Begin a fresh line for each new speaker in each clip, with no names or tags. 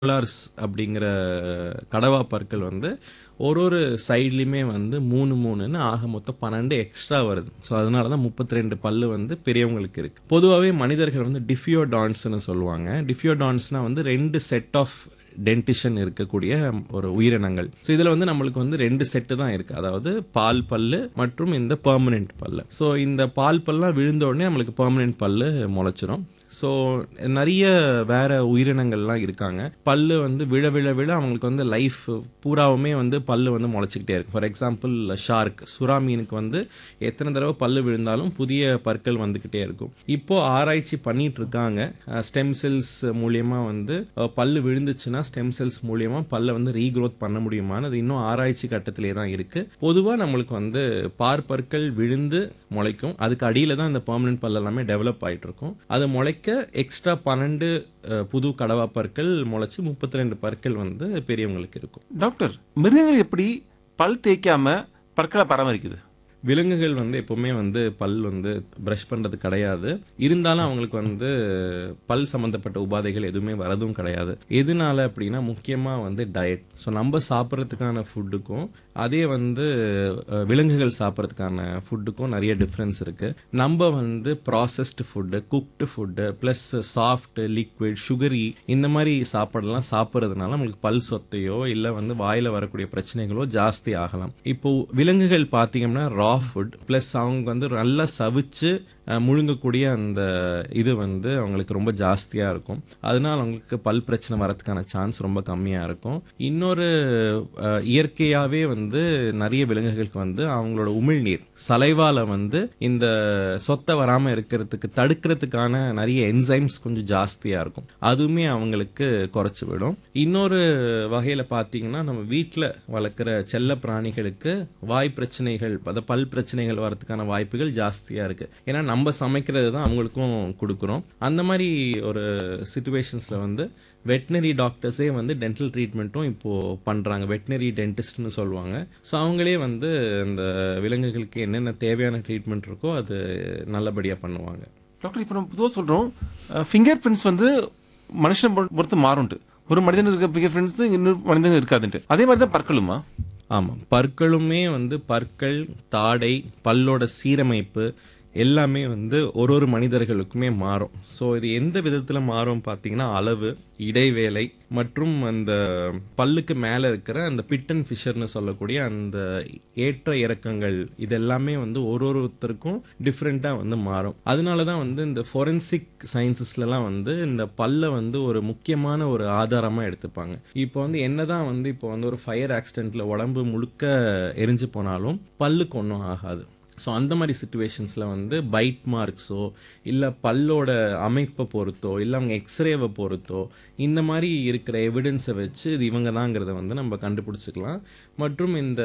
molars அப்படிங்கிற கடவா பற்கள் வந்து ஒரு ஒரு சைட்லையுமே வந்து மூணு மூணுன்னு ஆக மொத்தம் பன்னெண்டு எக்ஸ்ட்ரா வருது ஸோ அதனால தான் முப்பத்தி ரெண்டு பல்லு வந்து பெரியவங்களுக்கு இருக்கு பொதுவாகவே மனிதர்கள் வந்து டிஃபியோடான்ஸ்னு சொல்லுவாங்க டிஃபியோடான்ஸ்னா வந்து ரெண்டு செட் ஆஃப் டென்டிஷன் இருக்கக்கூடிய ஒரு உயிரினங்கள் ஸோ இதில் வந்து நம்மளுக்கு வந்து ரெண்டு செட்டு தான் இருக்கு அதாவது பால் பல்லு மற்றும் இந்த பெர்மனெண்ட் பல்லு ஸோ இந்த பால் பல்லாம் விழுந்த உடனே நம்மளுக்கு பெர்மனெண்ட் பல்லு முளைச்சிரும் ஸோ நிறைய வேற உயிரினங்கள்லாம் இருக்காங்க பல்லு வந்து விழ விழ விழ அவங்களுக்கு வந்து லைஃப் பூராவுமே வந்து பல்லு வந்து முளைச்சிக்கிட்டே இருக்கு ஃபார் எக்ஸாம்பிள் ஷார்க் சுறா மீனுக்கு வந்து எத்தனை தடவை பல்லு விழுந்தாலும் புதிய பற்கள் வந்துக்கிட்டே இருக்கும் இப்போ ஆராய்ச்சி பண்ணிட்டு இருக்காங்க ஸ்டெம் செல்ஸ் மூலியமா வந்து அஹ், பல்லு விழுந்துச்சுன்னா ஸ்டெம் செல்ஸ் மூலியமா பல்லை வந்து ரீக்ரோத் பண்ண முடியுமான்னு அது இன்னும் ஆராய்ச்சி கட்டத்திலே தான் இருக்கு பொதுவாக நம்மளுக்கு வந்து பார்ப்பற்கள் விழுந்து முளைக்கும் அதுக்கு அடியில தான் இந்த பெர்மனன்ட் பல் எல்லாமே டெவலப் ஆயிட்டு இருக்கும் அது முளைக்க எக்ஸ்ட்ரா பன்னெண்டு அஹ், புது கடவா பற்கள் முளைச்சு முப்பத்தி ரெண்டு பற்கள் வந்து பெரியவங்களுக்கு இருக்கும்
டாக்டர் மிருகங்கள் எப்படி பல் தேய்க்காம பற்களை பராமரிக்குது
விலங்குகள் வந்து எப்பவுமே வந்து பல் வந்து ப்ரஷ் பண்றது கிடையாது இருந்தாலும் அவங்களுக்கு வந்து பல் சம்பந்தப்பட்ட உபாதைகள் எதுவுமே வரதும் கிடையாது எதனால அப்படின்னா முக்கியமா வந்து டயட் ஸோ நம்ம சாப்பிட்றதுக்கான ஃபுட்டுக்கும் அதே வந்து அஹ், விலங்குகள் சாப்பிட்றதுக்கான ஃபுட்டுக்கும் நிறைய டிஃப்ரென்ஸ் இருக்கு நம்ம வந்து processed food cooked food plus soft liquid sugary இந்த மாதிரி சாப்பாடெல்லாம் சாப்பிட்றதுனால நம்மளுக்கு பல் சொத்தையோ இல்லை வந்து வாயில வரக்கூடிய பிரச்சனைகளோ ஜாஸ்தி ஆகலாம் இப்போ விலங்குகள் பார்த்தீங்கன்னா ரா ஃபுட் ப்ளஸ் அவங்க வந்து நல்லா சவிச்சு அஹ், முழுங்கக்கூடிய அந்த இது வந்து அவங்களுக்கு ரொம்ப ஜாஸ்தியாக இருக்கும் அதனால அவங்களுக்கு பல் பிரச்சனை வரதுக்கான சான்ஸ் ரொம்ப கம்மியாக இருக்கும் இன்னொரு அஹ், இயற்கையாகவே வந்து நிறைய விலங்குகளுக்கு வந்து அவங்களோட உமிழ்நீர் சலைவால வந்து இந்த சொத்தை வராமல் இருக்கிறதுக்கு தடுக்கிறதுக்கான நிறைய என்சைம்ஸ் கொஞ்சம் ஜாஸ்தியாக இருக்கும் அதுவுமே அவங்களுக்கு குறைச்சி விடும் இன்னொரு வகையில் பார்த்தீங்கன்னா நம்ம வீட்டில் வளர்க்குற செல்ல பிராணிகளுக்கு வாய் பிரச்சனைகள் அதாவது பல் பிரச்சனைகள் வரதுக்கான வாய்ப்புகள் ஜாஸ்தியாக இருக்கு ஏன்னா நம்ம சமைக்கிறது தான் அவங்களுக்கும் கொடுக்குறோம் அந்த மாதிரி ஒரு சுச்சுவேஷன்ஸில் வந்து வெட்டினரி டாக்டர்ஸே வந்து டென்டல் ட்ரீட்மெண்ட்டும் இப்போது பண்ணுறாங்க வெட்டினரி டென்டிஸ்ட்னு சொல்லுவாங்க ஸோ அவங்களே வந்து இந்த விலங்குகளுக்கு என்னென்ன தேவையான ட்ரீட்மெண்ட் இருக்கோ அது நல்லபடியாக பண்ணுவாங்க
டாக்டர் இப்போ நம்ம பொதுவாக சொல்கிறோம் ஃபிங்கர் பிரிண்ட்ஸ் வந்து மனுஷனை பொறு- பொறுத்து மாறும்ட்டு ஒரு மனிதனுக்கு இருக்க ஃபிங்கர் பிரிண்ட்ஸ் இன்னொரு மனிதனுக்கு இருக்காதுன்ட்டு அதே மாதிரி தான் பற்களுமா
ஆமாம் பற்களுமே வந்து பற்கள் தாடை பல்லோட சீரமைப்பு எல்லாமே வந்து ஒரு ஒரு மனிதர்களுக்குமே மாறும் ஸோ இது எந்த விதத்தில் மாறும் பார்த்தீங்கன்னா அளவு இடைவேளை மற்றும் அந்த பல்லுக்கு மேலே இருக்கிற அந்த பிட்டன் ஃபிஷர்னு சொல்லக்கூடிய அந்த ஏற்ற இறக்கங்கள் இதெல்லாமே வந்து ஒரு ஒருத்தருக்கும் டிஃப்ரெண்ட்டாக வந்து மாறும் அதனால தான் வந்து இந்த ஃபொரென்சிக் சயின்சஸ்லலாம் வந்து இந்த பல்லை வந்து ஒரு முக்கியமான ஒரு ஆதாரமாக எடுத்துப்பாங்க இப்போ வந்து என்னதான் வந்து இப்போ வந்து ஒரு ஃபயர் ஆக்சிடென்ட்ல உடம்பு முழுக்க எரிஞ்சு போனாலும் பல்லுக்கு ஒன்றும் ஆகாது ஸோ அந்த மாதிரி சுச்சுவேஷன்ஸில் வந்து பைட் மார்க்ஸோ இல்லை பல்லோட அமைப்பை பொறுத்தோ இல்லை அவங்க எக்ஸ்ரேவை பொறுத்தோ இந்த மாதிரி இருக்கிற எவிடன்ஸை வச்சு இது இவங்க தாங்கிறத வந்து நம்ம கண்டுபிடிச்சிக்கலாம் மற்றும் இந்த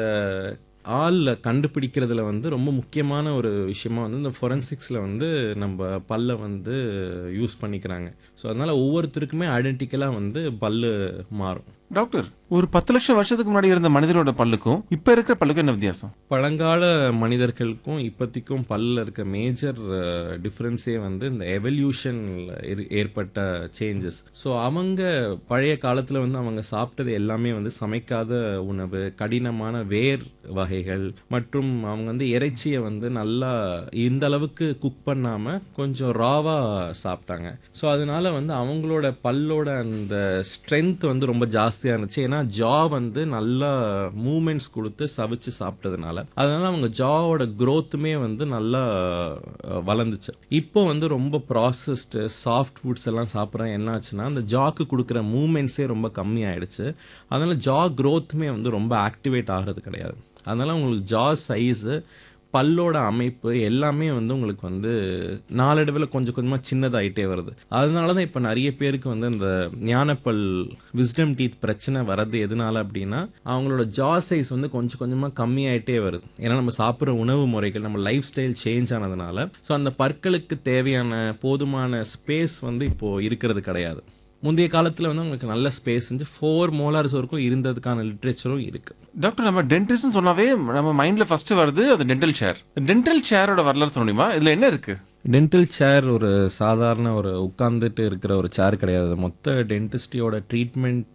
ஆளில் கண்டுபிடிக்கிறதுல வந்து ரொம்ப முக்கியமான ஒரு விஷயமா வந்து இந்த ஃபொரன்சிக்ஸில் வந்து நம்ம பல்லை வந்து யூஸ் பண்ணிக்கிறாங்க ஸோ அதனால் ஒவ்வொருத்தருக்குமே ஐடென்டிக்கலாக வந்து பல்லு மாறும்
டாக்டர் ஒரு பத்து லட்சம் வருஷத்துக்கு முன்னாடி இருந்த மனிதனோட பல்லுக்கும் இப்போ இருக்கிற பல்லுக்கும் என்ன வித்தியாசம்
பழங்கால மனிதர்களுக்கும் இப்போதைக்கும் பல்ல இருக்க மேஜர் டிஃப்ரென்ஸே வந்து இந்த எவல்யூஷனில் ஏற்பட்ட சேஞ்சஸ் ஸோ அவங்க பழைய காலத்தில் வந்து அவங்க சாப்பிட்டது எல்லாமே வந்து சமைக்காத உணவு கடினமான வேர் வகைகள் மற்றும் அவங்க வந்து இறைச்சியை வந்து நல்லா இந்த அளவுக்கு குக் பண்ணாமல் கொஞ்சம் ராவாக சாப்பிட்டாங்க ஸோ அதனால வந்து அவங்களோட பல்லோட அந்த ஸ்ட்ரென்த் வந்து ரொம்ப ஜாஸ்தியாக இருந்துச்சு ஏன்னா ஜா வந்து நல்லா மூமெண்ட்ஸ் கொடுத்து சவிச்சு சாப்பிட்டதுனால அதனால அவங்க ஜாவோட growthமே வந்து நல்லா அஹ், வளர்ந்துச்சு இப்போ வந்து ரொம்ப ப்ராசஸ்டு சாஃப்ட் ஃபுட்ஸ் எல்லாம் சாப்பிட்றேன் என்ன ஆச்சுன்னா அந்த ஜாக்கு கொடுக்குற மூமெண்ட்ஸே ரொம்ப கம்மி ஆயிடுச்சு அதனால ஜா growthமே வந்து ரொம்ப ஆக்டிவேட் ஆகிறது கிடையாது அதனால உங்களுக்கு ஜா சைஸு பல்லோட அமைப்பு எல்லாமே வந்து உங்களுக்கு வந்து நாளடைவில் கொஞ்சம் கொஞ்சமாக சின்னதாயிட்டே வருது அதனால தான் இப்போ நிறைய பேருக்கு வந்து இந்த ஞானப்பல் விஸ்டம் டீத் பிரச்சனை வர்றது எதனால அப்படின்னா அவங்களோட ஜா சைஸ் வந்து கொஞ்சம் கொஞ்சமாக கம்மியாயிட்டே வருது ஏன்னா நம்ம சாப்பிட்ற உணவு முறைகள் நம்ம லைஃப் ஸ்டைல் சேஞ்ச் ஆனதுனால ஸோ அந்த பற்களுக்கு தேவையான போதுமான ஸ்பேஸ் வந்து இப்போ இருக்கிறது கிடையாது முந்தைய காலத்தில் வந்து உங்களுக்கு நல்ல ஸ்பேஸ் இருந்து ஃபோர் மோலார்ஸ் வரைக்கும் இருந்ததுக்கான லிட்ரேச்சரும் இருக்குது
டாக்டர் நம்ம டென்டிஸ்ட்னு சொன்னாவே நம்ம மைண்ட்ல ஃபர்ஸ்ட் வருது அது டென்டல் சேர் டென்டல் சேரோட வரலாறு சொல்ல முடியுமா இதுல என்ன இருக்கு
டென்டல் சேர் ஒரு சாதாரண ஒரு உட்கார்ந்துட்டு இருக்கிற ஒரு சேர் கிடையாது மொத்த டென்டிஸ்டியோட ட்ரீட்மெண்ட்